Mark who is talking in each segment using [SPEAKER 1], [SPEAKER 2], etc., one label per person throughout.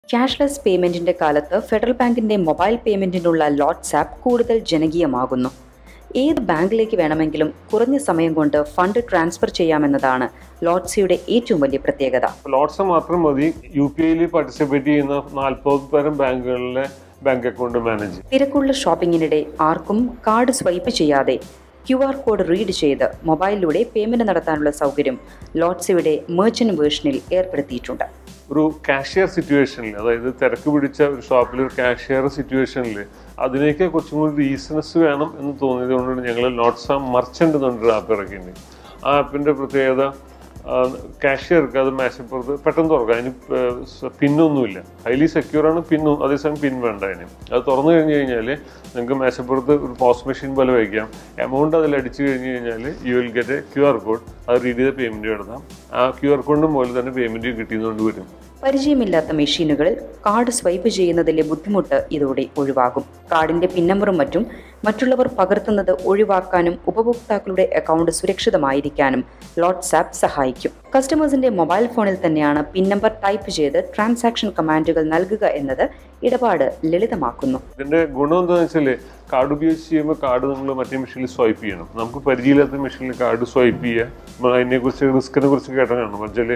[SPEAKER 1] cashless പേയ്മെന്റിന്റെ കാലത്ത് federal ബാങ്കിന്റെ mobile പേയ്മെന്റിനുള്ള lots app കൂടുതൽ ജനകീയമാകുന്നു ഏത് ബാങ്കിലേക്ക് വേണമെങ്കിലും കുറഞ്ഞ സമയം കൊണ്ട് ഫണ്ട് ട്രാൻസ്ഫർ ചെയ്യാമെന്നതാണ് ലോട്ട്സിയുടെ ഏറ്റവും വലിയ പ്രത്യേകത
[SPEAKER 2] ലോട്ട്സ് മാത്രം മതി യു പി ഐയിൽ പാർട്ടിസിപ്പേറ്റ് ചെയ്യുന്ന നാൽപ്പത് തരം ബാങ്കുകളിലെ ബാങ്ക് അക്കൗണ്ട് മാനേജ് ചെയ്യും
[SPEAKER 1] തിരക്കുള്ള ഷോപ്പിങ്ങിനിടെ ആർക്കും കാർഡ് സ്വൈപ്പ് ചെയ്യാതെ ക്യു ആർ കോഡ് റീഡ് ചെയ്ത് മൊബൈലിലൂടെ പേയ്മെന്റ് നടത്താനുള്ള സൗകര്യം ലോട്ട്സിയുടെ മെർച്ചന്റ് വേർഷനിൽ ഏർപ്പെടുത്തിയിട്ടുണ്ട്
[SPEAKER 2] ഒരു കാഷ്യർ സിറ്റുവേഷനിൽ അതായത് തിരക്ക് പിടിച്ച ഒരു ഷോപ്പിൽ ഒരു കാഷ്യർ സിറ്റുവേഷനിൽ അതിലേക്ക് കുറച്ചും കൂടി റീസണസ് വേണം എന്ന് തോന്നിയത് കൊണ്ടാണ് ഞങ്ങൾ ലോട്ട്സ് ആ മർച്ചൻ്റ് എന്നൊരു ആപ്പ് ഇറക്കിയിട്ടുണ്ട് ആ ആപ്പിൻ്റെ പ്രത്യേകത കാഷ്യർക്ക് അത് മേശപ്പുറത്ത് പെട്ടെന്ന് തുറക്കാം അതിന് പിന്നൊന്നുമില്ല ഹൈലി സെക്യൂർ ആണ് പിന്നും അതേസമയം പിൻ വേണ്ട അതിന് അത് തുറന്നു കഴിഞ്ഞ് കഴിഞ്ഞാൽ നിങ്ങൾക്ക് മേശപ്പുറത്ത് ഒരു പോസ്റ്റ് മെഷീൻ പോലെ വയ്ക്കാം എമൗണ്ട് അതിൽ അടിച്ചു കഴിഞ്ഞ് കഴിഞ്ഞാൽ you will get a Q R code അത് റീഡ് ചെയ്ത പേയ്മെൻറ്റ് നടത്താം ആ ക്യു ആർ കോഡിന് മുകളിൽ തന്നെ പേയ്മെൻറ്റ് കിട്ടിയതുകൊണ്ട് വരും
[SPEAKER 1] പരിചയമില്ലാത്ത മെഷീനുകളിൽ കാർഡ് സ്വൈപ്പ് ചെയ്യുന്നതിലെ ബുദ്ധിമുട്ട് ഇതോടെ ഒഴിവാകും കാർഡിന്റെ പിൻ നമ്പറും മറ്റും മറ്റുള്ളവർ പകർത്തുന്നത് ഒഴിവാക്കാനും ഉപഭോക്താക്കളുടെ അക്കൗണ്ട് സുരക്ഷിതമായിരിക്കാനും ലോട്ട്സ് ആപ്പ് സഹായിക്കും കസ്റ്റമേഴ്സിന്റെ മൊബൈൽ ഫോണിൽ തന്നെയാണ് പിൻ നമ്പർ ടൈപ്പ് ചെയ്ത് ട്രാൻസാക്ഷൻ കമാൻഡുകൾ നൽകുക എന്നത് ഇടപാട് ലളിതമാക്കുന്നു
[SPEAKER 2] ഇതിന്റെ ഗുണം എന്താണെന്ന് വെച്ചാൽ കാർഡ് ഉപയോഗിച്ച് ചെയ്യുമ്പോൾ കാർഡ് നമ്മൾ മറ്റേ മെഷീനിൽ സ്വൈപ്പ് ചെയ്യണം നമുക്ക് പരിചയമില്ലാത്ത മെഷീനിൽ കാർഡ് സ്വൈപ്പ് ചെയ്യുക നമ്മൾ അതിനെക്കുറിച്ച് റിസ്കിനെ കുറിച്ച് കേട്ട കാണണം വെച്ചാൽ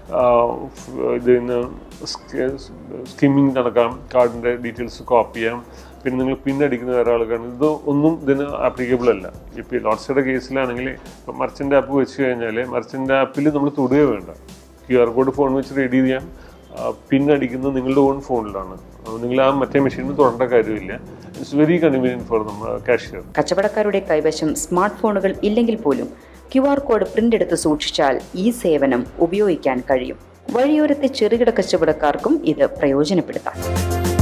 [SPEAKER 2] ഇതിന് സ്കിമ്മിങ് നടക്കാം കാർഡിൻ്റെ ഡീറ്റെയിൽസ് കോപ്പി ചെയ്യാം പിന്നെ നിങ്ങൾ പിൻ അടിക്കുന്ന വേറെ ആൾക്കാണ് ഇത് ഒന്നും ഇതിന് ആപ്ലിക്കബിൾ അല്ല ഇപ്പോൾ ലോട്ട്സയുടെ കേസിലാണെങ്കിൽ ഇപ്പോൾ മർച്ചൻ്റ് ആപ്പ് വെച്ച് കഴിഞ്ഞാൽ മർച്ചൻ്റ് ആപ്പിൽ നമ്മൾ തൊടുക വേണ്ട ക്യു ആർ കോഡ് ഫോൺ വെച്ച് റെഡി ചെയ്യാം പിൻ അടിക്കുന്നത് നിങ്ങളുടെ ഓൺ ഫോണിലാണ് നിങ്ങൾ ആ മറ്റേ മെഷീനിൽ തൊടേണ്ട കാര്യമില്ല ഇറ്റ്സ് വെരി കൺവീനിയൻറ്റ് ഫോർ നമ്മൾ കാഷ്യർ
[SPEAKER 1] കച്ചവടക്കാരുടെ കൈവശം സ്മാർട്ട് ഫോണുകൾ ഇല്ലെങ്കിൽ പോലും ക്യു ആർ കോഡ് പ്രിന്റ് എടുത്ത് സൂക്ഷിച്ചാൽ ഈ സേവനം ഉപയോഗിക്കാൻ കഴിയും വഴിയോരത്തെ ചെറുകിട കച്ചവടക്കാർക്കും ഇത് പ്രയോജനപ്പെടുത്താം